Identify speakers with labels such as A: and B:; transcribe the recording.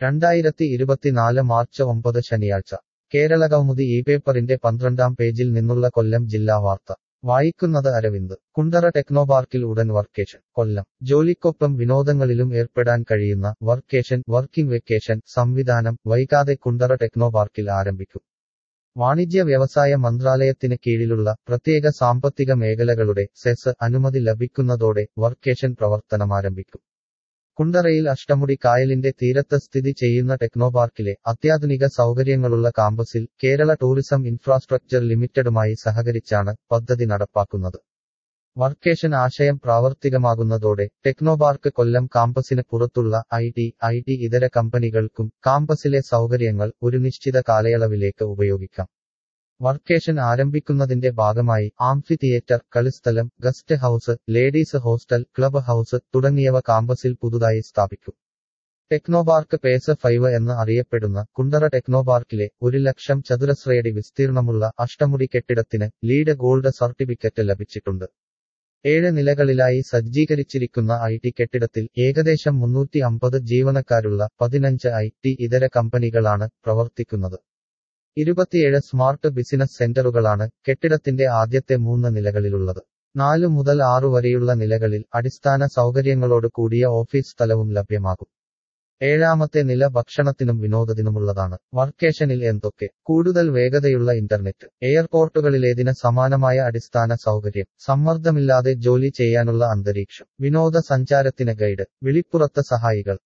A: രണ്ടായിരത്തി ഇരുപത്തിനാല് മാർച്ച് ഒമ്പത് ശനിയാഴ്ച കേരളകൗമുദി ഈ പേപ്പറിന്റെ പന്ത്രണ്ടാം പേജിൽ നിന്നുള്ള കൊല്ലം ജില്ലാ വാർത്ത വായിക്കുന്നത് അരവിന്ദ് കുണ്ടറ ടെക്നോപാർക്കിൽ ഉടൻ വർക്കേഷൻ കൊല്ലം ജോലിക്കൊപ്പം വിനോദങ്ങളിലും ഏർപ്പെടാൻ കഴിയുന്ന വർക്കേഷൻ വർക്കിംഗ് വെക്കേഷൻ സംവിധാനം വൈകാതെ കുണ്ടറ ടെക്നോപാർക്കിൽ ആരംഭിക്കും വാണിജ്യ വ്യവസായ മന്ത്രാലയത്തിന് കീഴിലുള്ള പ്രത്യേക സാമ്പത്തിക മേഖലകളുടെ സെസ് അനുമതി ലഭിക്കുന്നതോടെ വർക്കേഷൻ പ്രവർത്തനമാരംഭിക്കും കുണ്ടറയിൽ അഷ്ടമുടി കായലിന്റെ തീരത്ത് സ്ഥിതി ചെയ്യുന്ന ടെക്നോപാർക്കിലെ അത്യാധുനിക സൗകര്യങ്ങളുള്ള കാമ്പസിൽ കേരള ടൂറിസം ഇൻഫ്രാസ്ട്രക്ചർ ലിമിറ്റഡുമായി സഹകരിച്ചാണ് പദ്ധതി നടപ്പാക്കുന്നത് വർക്കേഷൻ ആശയം പ്രാവർത്തികമാകുന്നതോടെ ടെക്നോപാർക്ക് കൊല്ലം കാമ്പസിന് പുറത്തുള്ള ഐ ടി ഐ ടി ഇതര കമ്പനികൾക്കും കാമ്പസിലെ സൗകര്യങ്ങൾ ഒരു നിശ്ചിത കാലയളവിലേക്ക് ഉപയോഗിക്കാം വർക്കേഷൻ ആരംഭിക്കുന്നതിന്റെ ഭാഗമായി ആംഫി തിയേറ്റർ കളിസ്ഥലം guest house ladies hostel club house തുടങ്ങിയവ കാമ്പസിൽ പുതുതായി സ്ഥാപിക്കും ടെക്നോപാർക്ക് പേസ് ഫൈവ് എന്ന് അറിയപ്പെടുന്ന കുണ്ടറ ടെക്നോപാർക്കിലെ ഒരു ലക്ഷം ചതുരശ്രയടി വിസ്തീർണമുള്ള അഷ്ടമുടി കെട്ടിടത്തിന് ലീഡ് ഗോൾഡ് സർട്ടിഫിക്കറ്റ് ലഭിച്ചിട്ടുണ്ട് ഏഴ് നിലകളിലായി സജ്ജീകരിച്ചിരിക്കുന്ന ഐ ടി കെട്ടിടത്തിൽ ഏകദേശം മുന്നൂറ്റി അമ്പത് ജീവനക്കാരുള്ള പതിനഞ്ച് ഐ ടി ഇതര കമ്പനികളാണ് പ്രവർത്തിക്കുന്നത് ഇരുപത്തിയേഴ് സ്മാർട്ട് ബിസിനസ് സെന്ററുകളാണ് കെട്ടിടത്തിന്റെ ആദ്യത്തെ മൂന്ന് നിലകളിലുള്ളത് നാലു മുതൽ ആറു വരെയുള്ള നിലകളിൽ അടിസ്ഥാന സൗകര്യങ്ങളോട് കൂടിയ ഓഫീസ് സ്ഥലവും ലഭ്യമാകും ഏഴാമത്തെ നില ഭക്ഷണത്തിനും വിനോദത്തിനുമുള്ളതാണ് വർക്കേഷനിൽ എന്തൊക്കെ കൂടുതൽ വേഗതയുള്ള ഇന്റർനെറ്റ് എയർപോർട്ടുകളിലേതിന് സമാനമായ അടിസ്ഥാന സൗകര്യം സമ്മർദ്ദമില്ലാതെ ജോലി ചെയ്യാനുള്ള അന്തരീക്ഷം വിനോദ സഞ്ചാരത്തിന് ഗൈഡ് വിളിപ്പുറത്ത് സഹായികൾ